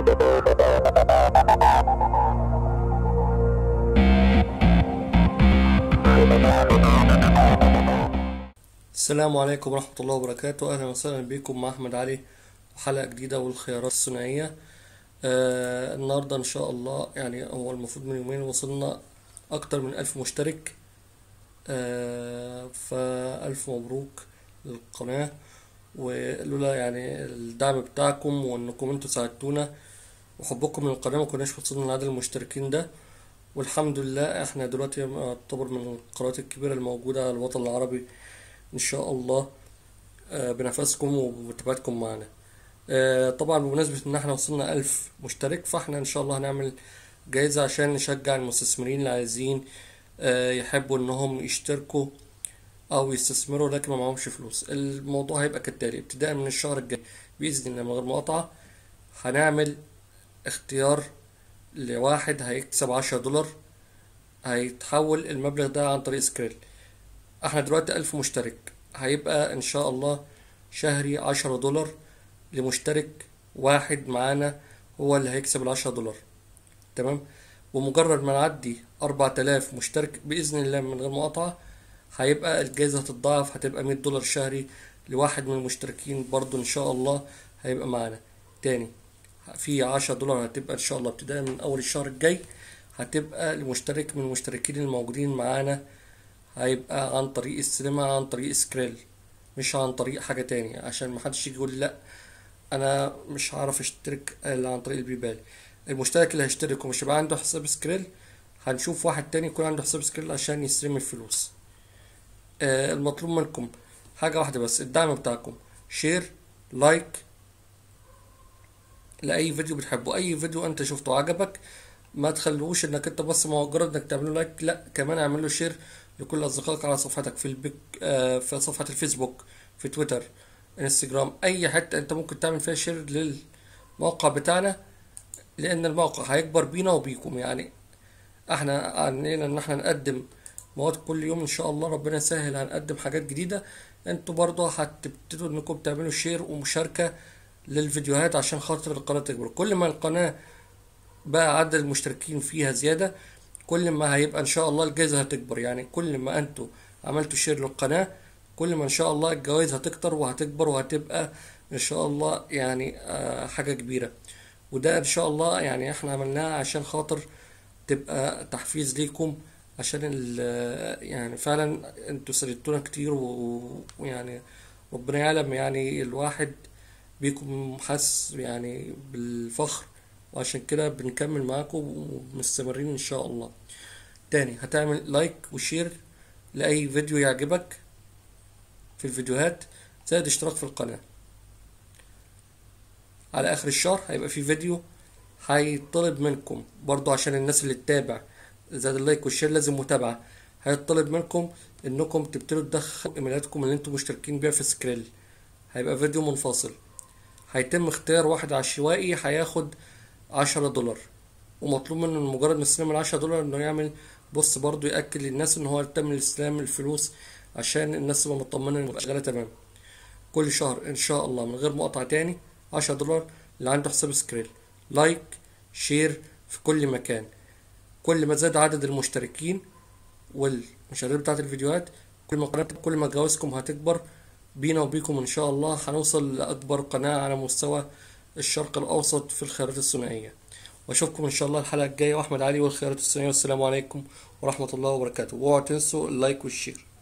السلام عليكم ورحمة الله وبركاته أهلا وسهلا بكم مع أحمد علي وحلقة جديدة والخيارات الثنائية آه النهاردة إن شاء الله يعني هو المفروض من يومين وصلنا أكتر من ألف مشترك آه فألف مبروك للقناة ولولا يعني الدعم بتاعكم وإنكم انتوا ساعدتونا وحبكم للقناة ما كناش وصلنا لعدد المشتركين ده والحمد لله احنا دلوقتي نعتبر من القنوات الكبيرة الموجودة على الوطن العربي ان شاء الله آه، بنفسكم ومتابعتكم معنا آه، طبعا بمناسبة ان احنا وصلنا الف مشترك فاحنا ان شاء الله هنعمل جايزة عشان نشجع المستثمرين اللي عايزين آه، يحبوا انهم يشتركوا او يستثمروا لكن ما معهمش فلوس الموضوع هيبقى كالتالي ابتداء من الشهر الجاي باذن الله من غير مقاطعة هنعمل اختيار لواحد هيكسب عشرة دولار هيتحول المبلغ ده عن طريق سكريل احنا دلوقتي ألف مشترك هيبقى ان شاء الله شهري عشرة دولار لمشترك واحد معانا هو اللي هيكسب العشرة دولار تمام ومجرد ما نعدي أربعة آلاف مشترك بإذن الله من غير مقاطعة هيبقى الجايزة هتتضاعف هتبقى مية دولار شهري لواحد من المشتركين برضو إن شاء الله هيبقى معانا تاني في عشرة دولار هتبقى إن شاء الله ابتداء من أول الشهر الجاي هتبقى لمشترك من المشتركين الموجودين معانا هيبقى عن طريق السينما عن طريق سكريل مش عن طريق حاجة تانية عشان محدش يجي يقول لي لا انا مش هعرف اشترك الا عن طريق البيبال المشترك اللي هيشترك ومش هيبقى عنده حساب سكريل هنشوف واحد تاني يكون عنده حساب سكريل عشان يستلم الفلوس آه المطلوب منكم حاجة واحدة بس الدعم بتاعكم شير لايك لأي فيديو بتحبه أي فيديو أنت شفته عجبك ما تخلوش انك انت بس مجرد انك تعمله لايك لا كمان اعمل له شير لكل اصدقائك على صفحتك في البيك آه في صفحة الفيسبوك في تويتر انستجرام اي حتة انت ممكن تعمل فيها شير للموقع بتاعنا لان الموقع هيكبر بينا وبيكم يعني احنا عنينا ان احنا نقدم مواد كل يوم ان شاء الله ربنا يسهل هنقدم حاجات جديدة انتوا برضه هتبتدوا انكم تعملوا شير ومشاركة للفيديوهات عشان خاطر القناة تكبر كل ما القناة بقى عدد المشتركين فيها زيادة كل ما هيبقى ان شاء الله الجائزة هتكبر يعني كل ما انتوا عملتوا شير للقناة كل ما ان شاء الله الجوائز هتكتر وهتكبر وهتبقى ان شاء الله يعني آه حاجة كبيرة وده ان شاء الله يعني احنا عملناها عشان خاطر تبقى تحفيز ليكم عشان يعني فعلا انتوا ساعدتونا كتير ويعني ربنا يعلم يعني الواحد بيكم حاسس يعني بالفخر وعشان كده بنكمل معاكم ومستمرين ان شاء الله تاني هتعمل لايك وشير لاي فيديو يعجبك في الفيديوهات زائد اشتراك في القناة على اخر الشهر هيبقى في فيديو هيطلب منكم برضو عشان الناس اللي تتابع زائد اللايك والشير لازم متابعة هيطلب منكم انكم تبتدوا تدخلوا ايميلاتكم اللي انتم مشتركين بيها في سكريل هيبقى فيديو منفصل هيتم اختيار واحد عشوائي هياخد عشرة دولار ومطلوب منه مجرد ما يستلم العشرة دولار انه يعمل بص برضو يأكد للناس ان هو تم استلام الفلوس عشان الناس تبقى مطمنة ان شغالة تمام كل شهر ان شاء الله من غير مقاطعة تاني عشرة دولار اللي عنده حساب سكريل لايك شير في كل مكان كل ما زاد عدد المشتركين والمشاهير بتاعت الفيديوهات كل ما قناة كل ما جوائزكم هتكبر بينا وبيكم ان شاء الله هنوصل لاكبر قناة على مستوى الشرق الأوسط في الخيارات الثنائية وأشوفكم إن شاء الله الحلقة الجاية وأحمد علي والخيارات الثنائية والسلام عليكم ورحمة الله وبركاته واوعوا تنسوا اللايك والشير